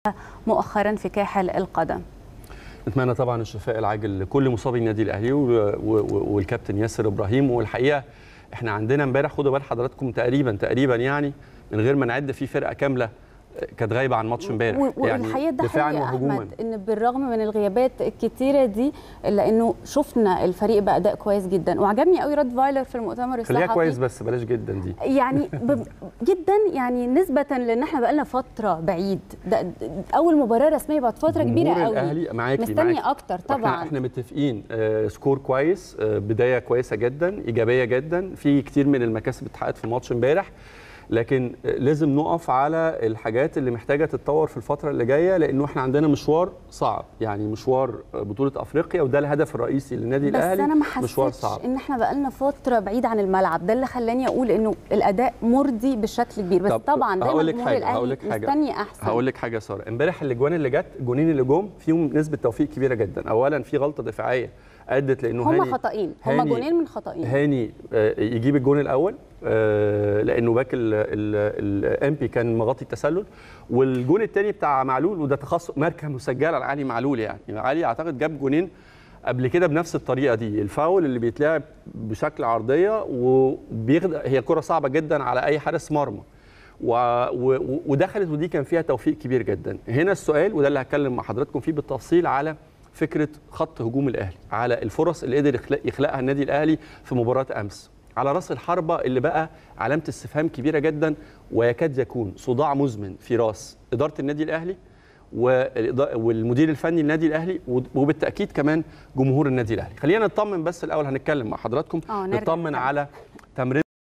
مؤخرا في كاحل القدم نتمنى طبعا الشفاء العاجل لكل مصابي النادي الاهلي و- و- والكابتن ياسر ابراهيم والحقيقه احنا عندنا امبارح خدوا بال حضراتكم تقريبا تقريبا يعني من غير ما نعد في فرقه كامله كانت غايبه عن ماتش امبارح و- والحقيقه ده دفاعا حقيقي يا وهجوما احمد ان بالرغم من الغيابات الكتيره دي الا انه شفنا الفريق باداء كويس جدا وعجبني قوي رد فايلر في المؤتمر خليها الصحفي كويس بس بلاش جدا دي يعني ب... جدا يعني نسبة لان احنا بقالنا فترة بعيد ده ده اول مباراة رسمية بعد فترة كبيرة جمهور قوي الاهلي معاكي مستني معاكي. اكتر احنا طبعا احنا متفقين آه سكور كويس آه بدايه كويسه جدا ايجابيه جدا في كتير من المكاسب اتحققت في الماتش امبارح لكن آه لازم نقف على الحاجات اللي محتاجه تتطور في الفتره اللي جايه لانه احنا عندنا مشوار صعب يعني مشوار آه، بطوله افريقيا وده الهدف الرئيسي للنادي بس الاهلي انا ما مشوار حسيتش صعب ان احنا بقالنا فترة بعيد عن الملعب ده اللي خلاني اقول انه الاداء مرضي بشكل كبير بس طب طبعا دايما هقول لك جمهور حاجة، هقول الاهلي لك حاجة. مستني احسن هقول لك حاجه يا ساره امبارح الاجوان اللي جت الجونين اللي جم فيهم نسبه توفيق كبيره جدا اولا في غلطه دفاعيه ادت لانه هما هاني خطأين هما هاني- جونين من خطأين هاني آه، يجيب الجون الاول آه، لانه باك الامبي كان مغطي التسلل والجون الثاني بتاع معلول وده تخصص ماركه مسجله لعلي معلول يعني علي اعتقد جاب جونين قبل كده بنفس الطريقه دي الفاول اللي بيتلعب بشكل عرضيه وبيخد هي كره صعبه جدا على اي حارس مرمى و... و... ودخلت ودي كان فيها توفيق كبير جدا هنا السؤال وده اللي هتكلم مع حضراتكم فيه بالتفصيل على فكره خط هجوم الاهلي على الفرص اللي قدر يخلق يخلقها النادي الاهلي في مباراه امس على راس الحربه اللي بقى علامه استفهام كبيره جدا ويكاد يكون صداع مزمن في راس اداره النادي الاهلي والإضاءة- والمدير الفني للنادي الاهلي وبالتاكيد كمان جمهور النادي الاهلي خلينا نطمن بس الاول هنتكلم مع حضراتكم آه، نرجع نطمن نتكلم. على تمرين